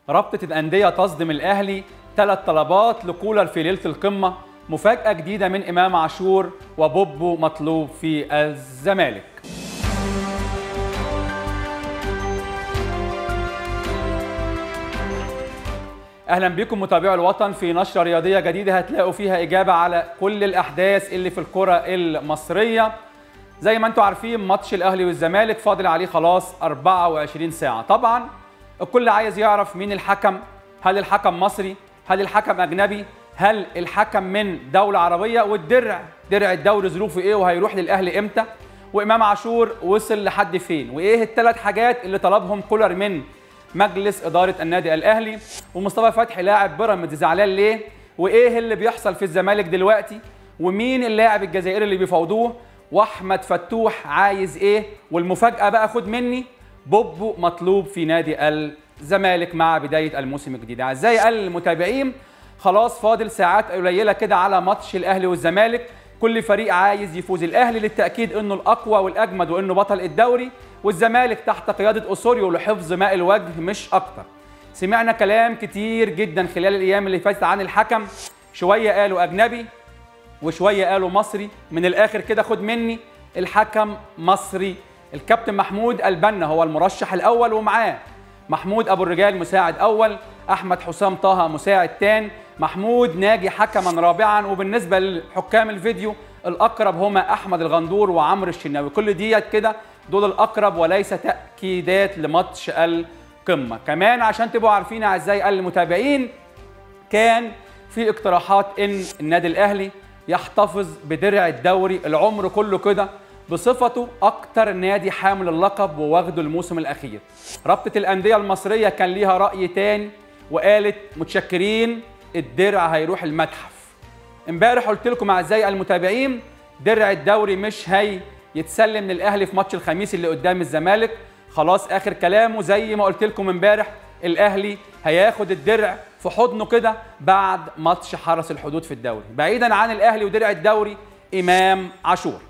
رابطة الأندية تصدم الأهلي ثلاث طلبات لكولر في ليلة القمة مفاجأة جديدة من إمام عاشور وبوبو مطلوب في الزمالك اهلا بكم متابعي الوطن في نشره رياضيه جديده هتلاقوا فيها اجابه على كل الاحداث اللي في الكره المصريه زي ما انتم عارفين ماتش الاهلي والزمالك فاضل عليه خلاص 24 ساعه طبعا الكل عايز يعرف مين الحكم هل الحكم مصري هل الحكم اجنبي هل الحكم من دوله عربيه والدرع درع الدوري ظروفه ايه وهيروح للاهلي امتى وامام عاشور وصل لحد فين وايه الثلاث حاجات اللي طلبهم كولر من مجلس اداره النادي الاهلي ومصطفى فتحي لاعب بيراميدز زعلان ليه وايه اللي بيحصل في الزمالك دلوقتي ومين اللاعب الجزائري اللي بيفاوضوه واحمد فتوح عايز ايه والمفاجاه بقى خد مني بوبو مطلوب في نادي الزمالك مع بدايه الموسم الجديد اعزائي المتابعين خلاص فاضل ساعات قليله كده على ماتش الاهلي والزمالك كل فريق عايز يفوز الاهلي للتاكيد انه الاقوى والاجمد وانه بطل الدوري والزمالك تحت قياده اسوريو لحفظ ماء الوجه مش اكتر سمعنا كلام كتير جدا خلال الايام اللي فاتت عن الحكم شويه قالوا اجنبي وشويه قالوا مصري من الاخر كده خد مني الحكم مصري الكابتن محمود البنا هو المرشح الاول ومعاه محمود ابو الرجال مساعد اول احمد حسام طه مساعد تان محمود ناجي حكما رابعا وبالنسبه لحكام الفيديو الاقرب هما احمد الغندور وعمرو الشناوي كل ديت كده دول الاقرب وليس تاكيدات لماتش القمه كمان عشان تبقوا عارفين اعزائي المتابعين كان في اقتراحات ان النادي الاهلي يحتفظ بدرع الدوري العمر كله كده بصفته اكتر نادي حامل اللقب وواخده الموسم الاخير رابطه الانديه المصريه كان ليها راي تاني وقالت متشكرين الدرع هيروح المتحف امبارح قلت لكم اعزائي المتابعين درع الدوري مش هي يتسلم للاهلي في ماتش الخميس اللي قدام الزمالك خلاص اخر كلامه زي ما قلت لكم امبارح الاهلي هياخد الدرع في حضنه كده بعد ماتش حرس الحدود في الدوري بعيدا عن الاهلي ودرع الدوري امام عاشور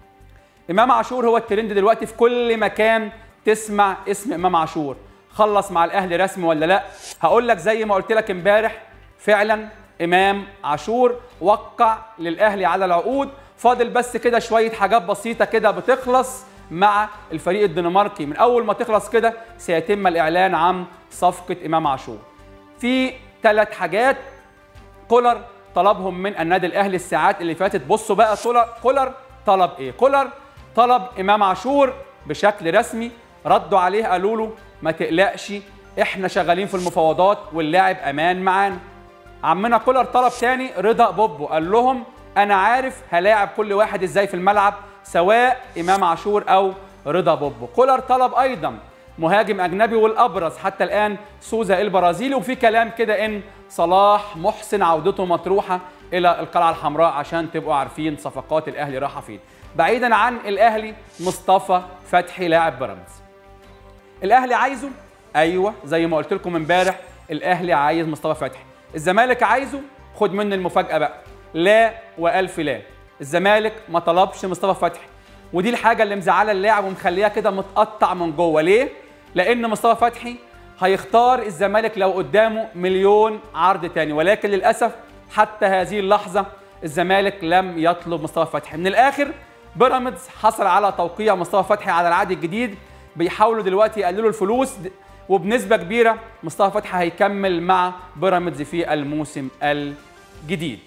امام عاشور هو الترند دلوقتي في كل مكان تسمع اسم امام عاشور خلص مع الاهلي رسمي ولا لا هقول لك زي ما قلت لك امبارح فعلا امام عاشور وقع للاهلي على العقود فاضل بس كده شويه حاجات بسيطه كده بتخلص مع الفريق الدنماركي من اول ما تخلص كده سيتم الاعلان عن صفقه امام عاشور في ثلاث حاجات كولر طلبهم من النادي الاهلي الساعات اللي فاتت بصوا بقى كولر طلب ايه كولر طلب امام عاشور بشكل رسمي ردوا عليه قالوا له ما تقلقش احنا شغالين في المفاوضات واللاعب امان معانا عمنا كولر طلب تاني رضا بوبو قال لهم انا عارف هلاعب كل واحد ازاي في الملعب سواء امام عاشور او رضا بوبو كولر طلب ايضا مهاجم اجنبي والابرز حتى الان سوزا البرازيلي وفي كلام كده ان صلاح محسن عودته مطروحه الى القلعه الحمراء عشان تبقوا عارفين صفقات الاهلي رايحه فين بعيدا عن الاهلي مصطفى فتحي لاعب بيراميدز الاهلي عايزه ايوه زي ما قلت لكم امبارح الاهلي عايز مصطفى فتحي الزمالك عايزه خد مني المفاجاه بقى لا والف لا الزمالك ما طلبش مصطفى فتحي ودي الحاجه اللي مزعله اللاعب ومخليها كده متقطع من جوه ليه لان مصطفى فتحي هيختار الزمالك لو قدامه مليون عرض تاني ولكن للاسف حتى هذه اللحظه الزمالك لم يطلب مصطفى فتحي من الاخر بيراميدز حصل على توقيع مصطفى فتحي على العقد الجديد بيحاولوا دلوقتي يقللوا الفلوس وبنسبه كبيره مصطفى فتحي هيكمل مع بيراميدز في الموسم الجديد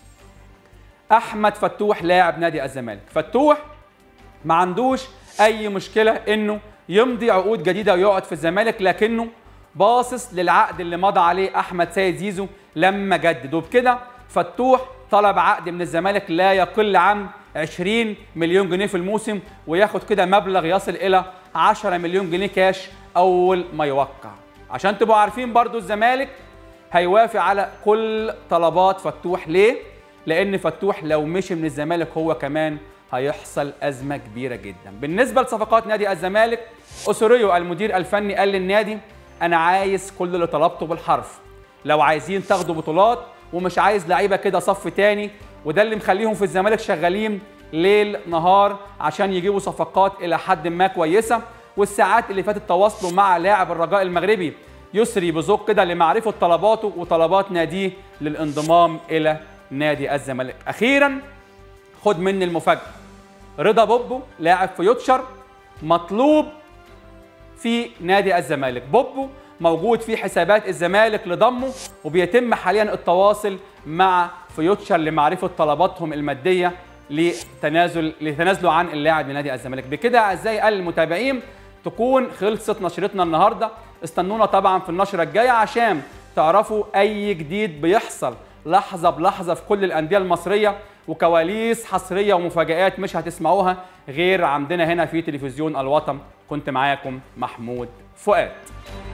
احمد فتوح لاعب نادي الزمالك فتوح ما عندوش اي مشكله انه يمضي عقود جديده ويقعد في الزمالك لكنه باصص للعقد اللي مضى عليه احمد سيد زيزو لما جدد وبكده فتوح طلب عقد من الزمالك لا يقل عن 20 مليون جنيه في الموسم وياخد كده مبلغ يصل الى 10 مليون جنيه كاش اول ما يوقع عشان تبقوا عارفين برضو الزمالك هيوافق على كل طلبات فتوح ليه لان فتوح لو مشي من الزمالك هو كمان هيحصل ازمه كبيره جدا بالنسبه لصفقات نادي الزمالك اسوريو المدير الفني قال للنادي انا عايز كل اللي طلبته بالحرف لو عايزين تاخدوا بطولات ومش عايز لعيبه كده صف تاني وده اللي مخليهم في الزمالك شغالين ليل نهار عشان يجيبوا صفقات الى حد ما كويسه والساعات اللي فاتت تواصلوا مع لاعب الرجاء المغربي يسري بذوق كده لمعرفه طلباته وطلبات ناديه للانضمام الى نادي الزمالك اخيرا خد مني المفاجاه رضا بوبو لاعب فيوتشر مطلوب في نادي الزمالك بوبو موجود في حسابات الزمالك لضمه وبيتم حاليا التواصل مع فيوتشر لمعرفه طلباتهم الماديه لتنازل لتنازلوا عن اللاعب لنادي الزمالك بكده اعزائي المتابعين تكون خلصت نشرتنا النهارده استنونا طبعا في النشره الجايه عشان تعرفوا اي جديد بيحصل لحظه بلحظه في كل الانديه المصريه وكواليس حصريه ومفاجات مش هتسمعوها غير عندنا هنا في تلفزيون الوطن كنت معاكم محمود فؤاد